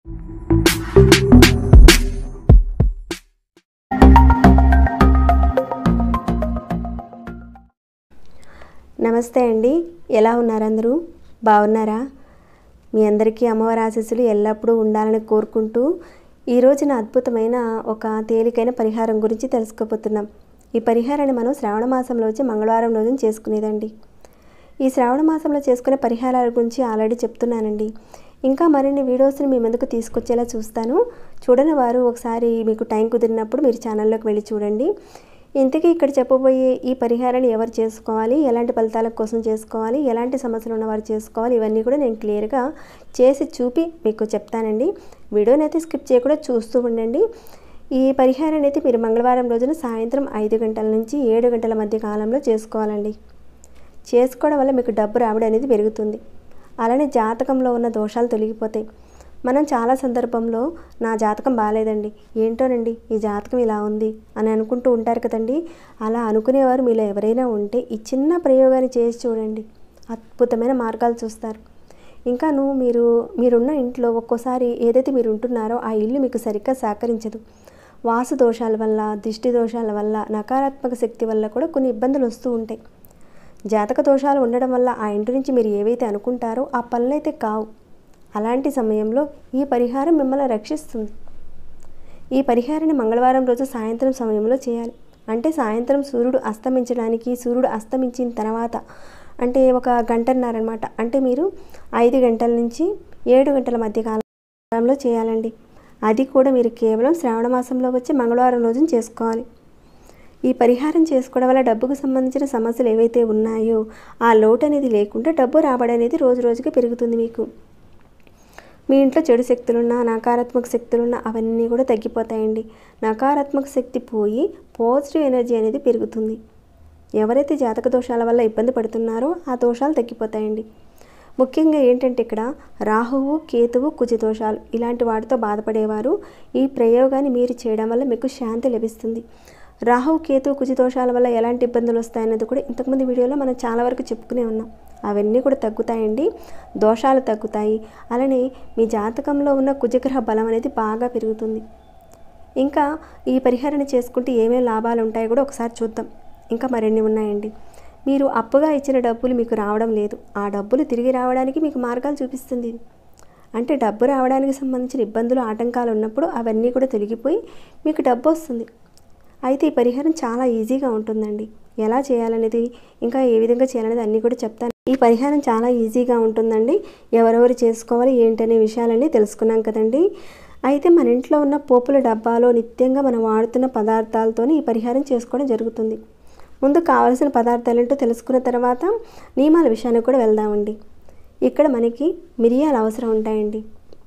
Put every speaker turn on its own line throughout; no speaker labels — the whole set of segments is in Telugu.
నమస్తే అండి ఎలా ఉన్నారు అందరూ బాగున్నారా మీ అందరికీ అమ్మవారి ఆశీస్సులు ఎల్లప్పుడూ ఉండాలని కోరుకుంటూ ఈ రోజున అద్భుతమైన ఒక తేలికైన పరిహారం గురించి తెలుసుకోబోతున్నాం ఈ పరిహారాన్ని మనం శ్రావణ మాసంలో వచ్చి మంగళవారం రోజున చేసుకునేదండి ఈ శ్రావణ మాసంలో చేసుకునే పరిహారాల గురించి ఆల్రెడీ చెప్తున్నానండి ఇంకా మరిన్ని వీడియోస్ని మీ ముందుకు తీసుకొచ్చేలా చూస్తాను చూడని వారు ఒకసారి మీకు టైం కుదిరినప్పుడు మీరు ఛానల్లోకి వెళ్ళి చూడండి ఇంతకీ ఇక్కడ చెప్పబోయే ఈ పరిహారాన్ని ఎవరు చేసుకోవాలి ఎలాంటి ఫలితాల కోసం చేసుకోవాలి ఎలాంటి సమస్యలు ఉన్నవారు చేసుకోవాలి ఇవన్నీ కూడా నేను క్లియర్గా చేసి చూపి మీకు చెప్తానండి వీడియోని అయితే స్కిప్ చేయకుండా చూస్తూ ఉండండి ఈ పరిహారాన్ని అయితే మీరు మంగళవారం రోజున సాయంత్రం ఐదు గంటల నుంచి ఏడు గంటల మధ్య కాలంలో చేసుకోవాలండి చేసుకోవడం వల్ల మీకు డబ్బు రావడం అనేది పెరుగుతుంది అలానే జాతకంలో ఉన్న దోషాలు తొలగిపోతాయి మనం చాలా సందర్భంలో నా జాతకం బాగాలేదండి ఏంటోనండి ఈ జాతకం ఇలా ఉంది అని అనుకుంటూ ఉంటారు కదండి అలా అనుకునేవారు మీలో ఎవరైనా ఉంటే ఈ చిన్న ప్రయోగాన్ని చేసి చూడండి అద్భుతమైన మార్గాలు చూస్తారు ఇంకాను మీరు మీరున్న ఇంట్లో ఒక్కోసారి ఏదైతే మీరు ఉంటున్నారో ఆ ఇల్లు మీకు సరిగ్గా సహకరించదు వాసు దోషాల వల్ల దిష్టి దోషాల వల్ల నకారాత్మక శక్తి వల్ల కూడా కొన్ని ఇబ్బందులు వస్తూ ఉంటాయి జాతక దోషాలు ఉండడం వల్ల ఆ ఇంటి నుంచి మీరు ఏవైతే అనుకుంటారో ఆ పనులైతే కావు అలాంటి సమయంలో ఈ పరిహారం మిమ్మల్ని రక్షిస్తుంది ఈ పరిహారాన్ని మంగళవారం రోజు సాయంత్రం సమయంలో చేయాలి అంటే సాయంత్రం సూర్యుడు అస్తమించడానికి సూర్యుడు అస్తమించిన తర్వాత అంటే ఒక గంటన్నర అనమాట అంటే మీరు ఐదు గంటల నుంచి ఏడు గంటల మధ్య కాలంలో చేయాలండి అది కూడా మీరు కేవలం శ్రావణ మాసంలో వచ్చి మంగళవారం రోజున చేసుకోవాలి ఈ పరిహారం చేసుకోవడం వల్ల డబ్బుకు సంబంధించిన సమస్యలు ఏవైతే ఉన్నాయో ఆ లోటు అనేది లేకుండా డబ్బు రాబడి అనేది రోజు రోజుకి పెరుగుతుంది మీకు మీ ఇంట్లో చెడు శక్తులున్నా నకారాత్మక శక్తులున్నా అవన్నీ కూడా తగ్గిపోతాయండి నకారాత్మక శక్తి పోయి పాజిటివ్ ఎనర్జీ అనేది పెరుగుతుంది ఎవరైతే జాతక దోషాల వల్ల ఇబ్బంది పడుతున్నారో ఆ దోషాలు తగ్గిపోతాయండి ముఖ్యంగా ఏంటంటే ఇక్కడ రాహువు కేతువు కుజ దోషాలు ఇలాంటి వాటితో బాధపడేవారు ఈ ప్రయోగాన్ని మీరు చేయడం వల్ల మీకు శాంతి లభిస్తుంది రాహువు కేతు కుజ దోషాల వల్ల ఎలాంటి ఇబ్బందులు వస్తాయనేది కూడా ఇంతకుముందు వీడియోలో మనం చాలా వరకు చెప్పుకునే ఉన్నాం అవన్నీ కూడా తగ్గుతాయండి దోషాలు తగ్గుతాయి అలానే మీ జాతకంలో ఉన్న కుజగ్రహ బలం అనేది బాగా పెరుగుతుంది ఇంకా ఈ పరిహారాన్ని చేసుకుంటే ఏమేమి లాభాలు ఉంటాయో కూడా ఒకసారి చూద్దాం ఇంకా మరిన్ని ఉన్నాయండి మీరు అప్పుగా ఇచ్చిన డబ్బులు మీకు రావడం లేదు ఆ డబ్బులు తిరిగి రావడానికి మీకు మార్గాలు చూపిస్తుంది ఇది. అంటే డబ్బు రావడానికి సంబంధించిన ఇబ్బందులు ఆటంకాలు ఉన్నప్పుడు అవన్నీ కూడా తొలగిపోయి మీకు డబ్బు వస్తుంది అయితే ఈ పరిహారం చాలా ఈజీగా ఉంటుందండి ఎలా చేయాలనేది ఇంకా ఏ విధంగా చేయాలనేది అన్నీ కూడా చెప్తాను ఈ పరిహారం చాలా ఈజీగా ఉంటుందండి ఎవరెవరు చేసుకోవాలి ఏంటనే విషయాలన్నీ తెలుసుకున్నాం కదండి అయితే మన ఇంట్లో ఉన్న పోపుల డబ్బాలో నిత్యంగా మనం వాడుతున్న పదార్థాలతోనే ఈ పరిహారం చేసుకోవడం జరుగుతుంది ముందు కావలసిన పదార్థాలు ఏంటో తెలుసుకున్న తర్వాత నియమాల విషయానికి కూడా వెళ్దామండి ఇక్కడ మనకి మిరియాలు అవసరం ఉంటాయండి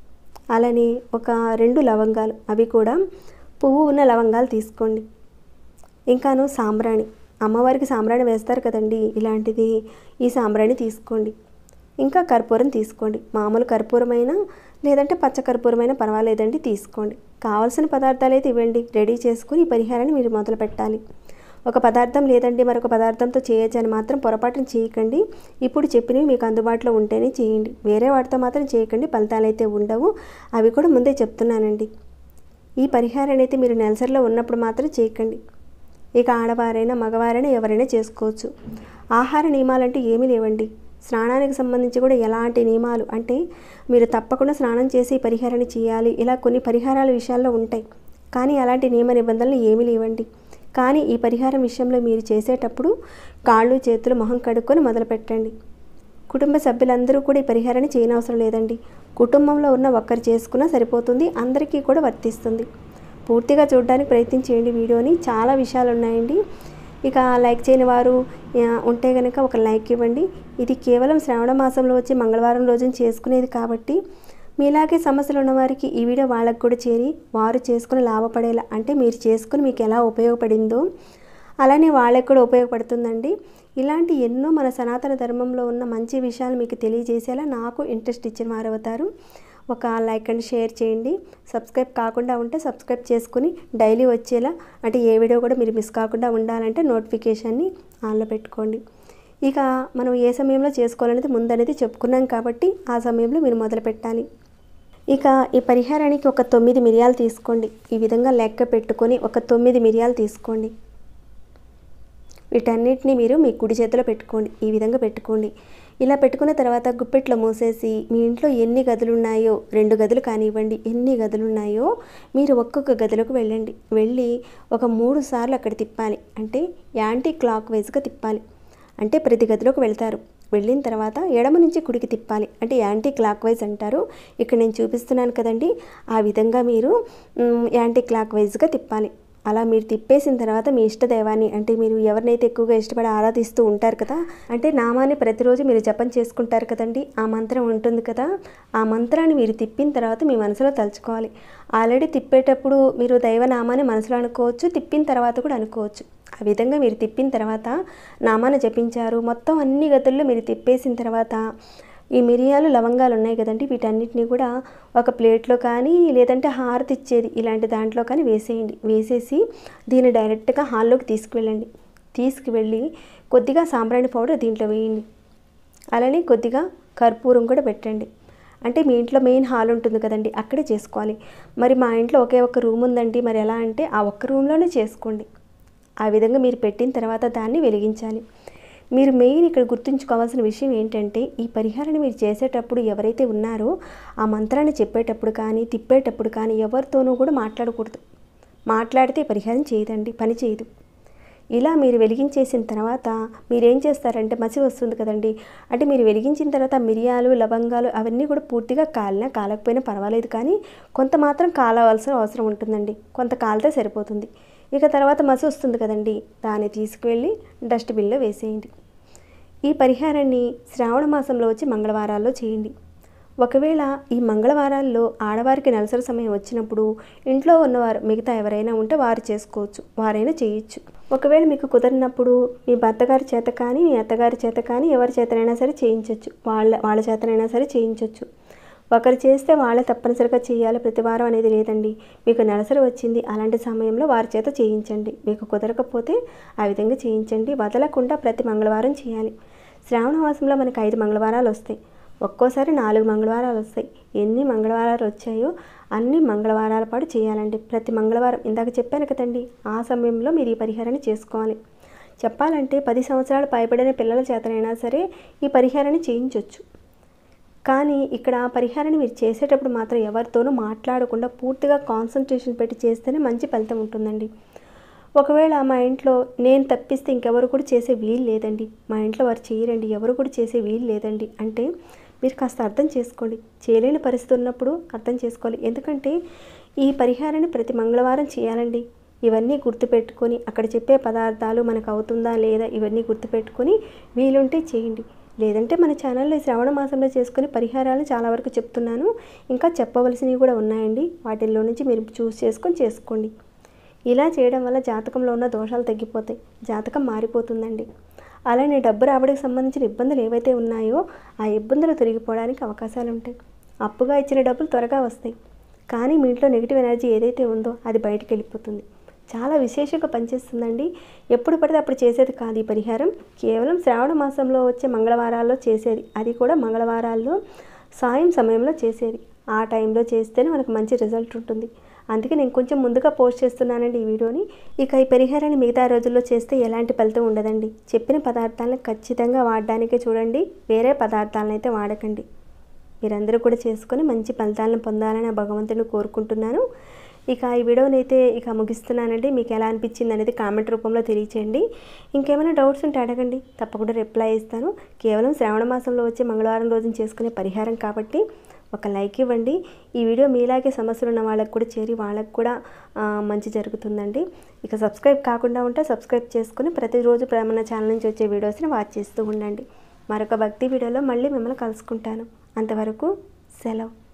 అలానే ఒక రెండు లవంగాలు అవి కూడా పువ్వు ఉన్న లవంగాలు తీసుకోండి ఇంకాను సాంబ్రాణి అమ్మవారికి సాంబ్రాణి వేస్తారు కదండి ఇలాంటిది ఈ సాంబ్రాణి తీసుకోండి ఇంకా కర్పూరం తీసుకోండి మామూలు కర్పూరమైనా లేదంటే పచ్చ కర్పూరమైనా పర్వాలేదండి తీసుకోండి కావాల్సిన పదార్థాలు అయితే ఇవ్వండి రెడీ చేసుకుని ఈ పరిహారాన్ని మీరు మొదలు పెట్టాలి ఒక పదార్థం లేదండి మరొక పదార్థంతో చేయొచ్చు అని మాత్రం పొరపాటున చేయకండి ఇప్పుడు చెప్పినవి మీకు అందుబాటులో ఉంటేనే చేయండి వేరే వాటితో మాత్రం చేయకండి ఫలితాలు అయితే ఉండవు అవి కూడా ముందే చెప్తున్నానండి ఈ పరిహారాన్ని అయితే మీరు నెలసరిలో ఉన్నప్పుడు మాత్రం చేయకండి ఇక ఆడవారైనా మగవారైనా ఎవరైనా చేసుకోవచ్చు ఆహార నియమాలంటే ఏమీ లేవండి స్నానానికి సంబంధించి కూడా ఎలాంటి నియమాలు అంటే మీరు తప్పకుండా స్నానం చేసి ఈ పరిహారాన్ని చేయాలి ఇలా కొన్ని పరిహారాల విషయాల్లో ఉంటాయి కానీ అలాంటి నియమ నిబంధనలు ఏమీ లేవండి కానీ ఈ పరిహారం విషయంలో మీరు చేసేటప్పుడు కాళ్ళు చేతులు మొహం కడుక్కొని మొదలు పెట్టండి కుటుంబ సభ్యులందరూ కూడా ఈ పరిహారాన్ని చేయనవసరం లేదండి కుటుంబంలో ఉన్న ఒక్కరు చేసుకున్నా సరిపోతుంది అందరికీ కూడా వర్తిస్తుంది పూర్తిగా చూడడానికి ప్రయత్నం చేయండి వీడియోని చాలా విషయాలు ఉన్నాయండి ఇక లైక్ చేయని వారు ఆ, ఉంటే కనుక ఒక లైక్ ఇవ్వండి ఇది కేవలం శ్రావణ మాసంలో వచ్చి మంగళవారం రోజున చేసుకునేది కాబట్టి మీలాగే సమస్యలు ఉన్నవారికి ఈ వీడియో వాళ్ళకు కూడా చేరి వారు చేసుకుని లాభపడేలా అంటే మీరు చేసుకుని మీకు ఎలా ఉపయోగపడిందో అలానే వాళ్ళకి కూడా ఉపయోగపడుతుందండి ఇలాంటి ఎన్నో మన సనాతన ధర్మంలో ఉన్న మంచి విషయాలు మీకు తెలియజేసేలా నాకు ఇంట్రెస్ట్ ఇచ్చిన వారు అవుతారు ఒక లైక్ అండ్ షేర్ చేయండి సబ్స్క్రైబ్ కాకుండా ఉంటే సబ్స్క్రైబ్ చేసుకుని డైలీ వచ్చేలా అంటే ఏ వీడియో కూడా మీరు మిస్ కాకుండా ఉండాలంటే నోటిఫికేషన్ని ఆన్లో పెట్టుకోండి ఇక మనం ఏ సమయంలో చేసుకోవాలనేది ముందనేది చెప్పుకున్నాం కాబట్టి ఆ సమయంలో మీరు మొదలు పెట్టాలి ఇక ఈ పరిహారానికి ఒక తొమ్మిది మిరియాలు తీసుకోండి ఈ విధంగా లెక్క పెట్టుకొని ఒక తొమ్మిది మిరియాలు తీసుకోండి వీటన్నిటిని మీరు మీ కుడి చేతిలో పెట్టుకోండి ఈ విధంగా పెట్టుకోండి ఇలా పెట్టుకున్న తర్వాత గుప్పెట్లో మూసేసి మీ ఇంట్లో ఎన్ని గదులు ఉన్నాయో రెండు గదులు కానివ్వండి ఎన్ని గదులు ఉన్నాయో మీరు ఒక్కొక్క గదిలోకి వెళ్ళండి వెళ్ళి ఒక మూడు సార్లు అక్కడ తిప్పాలి అంటే యాంటీ క్లాక్ వైజ్గా తిప్పాలి అంటే ప్రతి గదిలోకి వెళ్తారు వెళ్ళిన తర్వాత ఎడమ నుంచి కుడికి తిప్పాలి అంటే యాంటీ క్లాక్ వైజ్ అంటారు ఇక్కడ నేను చూపిస్తున్నాను కదండి ఆ విధంగా మీరు మ్, యాంటీ క్లాక్ వైజ్గా తిప్పాలి అలా మీరు తిప్పేసిన తర్వాత మీ ఇష్ట దైవాన్ని అంటే మీరు ఎవరినైతే ఎక్కువగా ఇష్టపడి ఆరాధిస్తూ ఉంటారు కదా అంటే నామాన్ని ప్రతిరోజు మీరు జపం చేసుకుంటారు కదండి ఆ మంత్రం ఉంటుంది కదా ఆ మంత్రాన్ని మీరు తిప్పిన తర్వాత మీ మనసులో తలుచుకోవాలి ఆల్రెడీ తిప్పేటప్పుడు మీరు దైవనామాన్ని మనసులో అనుకోవచ్చు తిప్పిన తర్వాత కూడా అనుకోవచ్చు ఆ విధంగా మీరు తిప్పిన తర్వాత నామాన్ని జపించారు మొత్తం అన్ని గదుల్లో మీరు తిప్పేసిన తర్వాత ఈ మిరియాలు లవంగాలు ఉన్నాయి కదండి వీటన్నిటిని కూడా ఒక ప్లేట్లో కానీ లేదంటే హారతి ఇచ్చేది ఇలాంటి దాంట్లో కానీ వేసేయండి వేసేసి దీన్ని డైరెక్ట్గా హాల్లోకి తీసుకువెళ్ళండి తీసుకువెళ్ళి కొద్దిగా సాంబ్రాణి పౌడర్ దీంట్లో వేయండి అలానే కొద్దిగా కర్పూరం కూడా పెట్టండి అంటే మీ ఇంట్లో మెయిన్ హాల్ ఉంటుంది కదండి అక్కడే చేసుకోవాలి మరి మా ఇంట్లో ఒకే ఒక్క రూమ్ ఉందండి మరి ఎలా అంటే ఆ ఒక్క రూమ్లోనే చేసుకోండి ఆ విధంగా మీరు పెట్టిన తర్వాత దాన్ని వెలిగించాలి మీరు మెయిన్ ఇక్కడ గుర్తుంచుకోవాల్సిన విషయం ఏంటంటే ఈ పరిహారాన్ని మీరు చేసేటప్పుడు ఎవరైతే ఉన్నారో ఆ మంత్రాన్ని చెప్పేటప్పుడు కానీ తిప్పేటప్పుడు కానీ ఎవరితోనూ కూడా మాట్లాడకూడదు మాట్లాడితే ఈ పరిహారం చేయదండి పని చేయదు ఇలా మీరు వెలిగించేసిన తర్వాత మీరేం చేస్తారంటే మసి వస్తుంది కదండి అంటే మీరు వెలిగించిన తర్వాత మిరియాలు లవంగాలు అవన్నీ కూడా పూర్తిగా కాలినా కాలకపోయినా పర్వాలేదు కానీ కొంత మాత్రం కాలవలసిన అవసరం ఉంటుందండి కొంత కాలితే సరిపోతుంది ఇక తర్వాత మసి వస్తుంది కదండి దాన్ని తీసుకువెళ్ళి డస్ట్బిన్లో వేసేయండి ఈ పరిహారాన్ని శ్రావణ మాసంలో వచ్చి మంగళవారాల్లో చేయండి ఒకవేళ ఈ మంగళవారాల్లో ఆడవారికి నెలసరి సమయం వచ్చినప్పుడు ఇంట్లో ఉన్నవారు మిగతా ఎవరైనా ఉంటే వారు చేసుకోవచ్చు వారైనా చేయొచ్చు ఒకవేళ మీకు కుదరినప్పుడు మీ భర్తగారి చేత కానీ మీ అత్తగారి చేత కానీ ఎవరి చేతనైనా సరే చేయించవచ్చు వాళ్ళ వాళ్ళ చేతనైనా సరే చేయించవచ్చు ఒకరు చేస్తే వాళ్ళే తప్పనిసరిగా చేయాలి ప్రతి వారం అనేది లేదండి మీకు నెలసరి వచ్చింది అలాంటి సమయంలో వారి చేత చేయించండి మీకు కుదరకపోతే ఆ విధంగా చేయించండి వదలకుండా ప్రతి మంగళవారం చేయాలి శ్రావణ మాసంలో మనకి ఐదు మంగళవారాలు వస్తాయి ఒక్కోసారి నాలుగు మంగళవారాలు వస్తాయి ఎన్ని మంగళవారాలు వచ్చాయో అన్ని మంగళవారాల పాటు చేయాలండి ప్రతి మంగళవారం ఇందాక చెప్పాను కదండి ఆ సమయంలో మీరు ఈ పరిహారాన్ని చేసుకోవాలి చెప్పాలంటే పది సంవత్సరాలు పైబడిన పిల్లల చేతనైనా సరే ఈ పరిహారాన్ని చేయించవచ్చు కానీ ఇక్కడ పరిహారాన్ని మీరు చేసేటప్పుడు మాత్రం ఎవరితోనూ మాట్లాడకుండా పూర్తిగా కాన్సన్ట్రేషన్ పెట్టి చేస్తేనే మంచి ఫలితం ఉంటుందండి ఒకవేళ మా ఇంట్లో నేను తప్పిస్తే ఇంకెవరు కూడా చేసే వీలు లేదండి మా ఇంట్లో వారు చేయరండి ఎవరు కూడా చేసే వీలు లేదండి అంటే మీరు కాస్త అర్థం చేసుకోండి చేయలేని పరిస్థితి ఉన్నప్పుడు అర్థం చేసుకోవాలి ఎందుకంటే ఈ పరిహారాన్ని ప్రతి మంగళవారం చేయాలండి ఇవన్నీ గుర్తుపెట్టుకొని అక్కడ చెప్పే పదార్థాలు మనకు అవుతుందా లేదా ఇవన్నీ గుర్తుపెట్టుకొని వీలుంటే చేయండి లేదంటే మన ఛానల్లో ఈ శ్రావణ మాసంలో చేసుకునే పరిహారాలు చాలా వరకు చెప్తున్నాను ఇంకా చెప్పవలసినవి కూడా ఉన్నాయండి వాటిల్లో నుంచి మీరు చూస్ చేసుకొని చేసుకోండి ఇలా చేయడం వల్ల జాతకంలో ఉన్న దోషాలు తగ్గిపోతాయి జాతకం మారిపోతుందండి అలానే డబ్బు రాబడికి సంబంధించిన ఇబ్బందులు ఏవైతే ఉన్నాయో ఆ ఇబ్బందులు తొలగిపోవడానికి అవకాశాలు ఉంటాయి అప్పుగా ఇచ్చిన డబ్బులు త్వరగా వస్తాయి కానీ మీ ఇంట్లో నెగిటివ్ ఎనర్జీ ఏదైతే ఉందో అది బయటికి వెళ్ళిపోతుంది చాలా విశేషంగా పనిచేస్తుందండి ఎప్పుడు పడితే అప్పుడు చేసేది కాదు ఈ పరిహారం కేవలం శ్రావణ మాసంలో వచ్చే మంగళవారాల్లో చేసేది అది కూడా మంగళవారాల్లో సాయం సమయంలో చేసేది ఆ టైంలో చేస్తేనే మనకు మంచి రిజల్ట్ ఉంటుంది అందుకే నేను కొంచెం ముందుగా పోస్ట్ చేస్తున్నానండి ఈ వీడియోని ఇక ఈ పరిహారాన్ని మిగతా రోజుల్లో చేస్తే ఎలాంటి ఫలితం ఉండదండి చెప్పిన పదార్థాలను ఖచ్చితంగా వాడడానికే చూడండి వేరే పదార్థాలను అయితే వాడకండి మీరందరూ కూడా చేసుకొని మంచి ఫలితాలను పొందాలని ఆ భగవంతుని కోరుకుంటున్నాను ఇక ఈ వీడియోని అయితే ఇక ముగిస్తున్నానండి మీకు ఎలా అనిపించింది అనేది కామెంట్ రూపంలో తెలియచేయండి ఇంకేమైనా డౌట్స్ ఉంటే అడగండి తప్పకుండా రిప్లై ఇస్తాను కేవలం శ్రావణ మాసంలో వచ్చే మంగళవారం రోజున చేసుకునే పరిహారం కాబట్టి ఒక లైక్ ఇవ్వండి ఈ వీడియో మీలాగే సమస్యలు ఉన్న వాళ్ళకి కూడా చేరి వాళ్ళకి కూడా ఆ, మంచి జరుగుతుందండి ఇక సబ్స్క్రైబ్ కాకుండా ఉంటే సబ్స్క్రైబ్ చేసుకుని ప్రతిరోజు మన ఛానల్ నుంచి వచ్చే వీడియోస్ని వాచ్ చేస్తూ ఉండండి మరొక భక్తి వీడియోలో మళ్ళీ మిమ్మల్ని కలుసుకుంటాను అంతవరకు సెలవు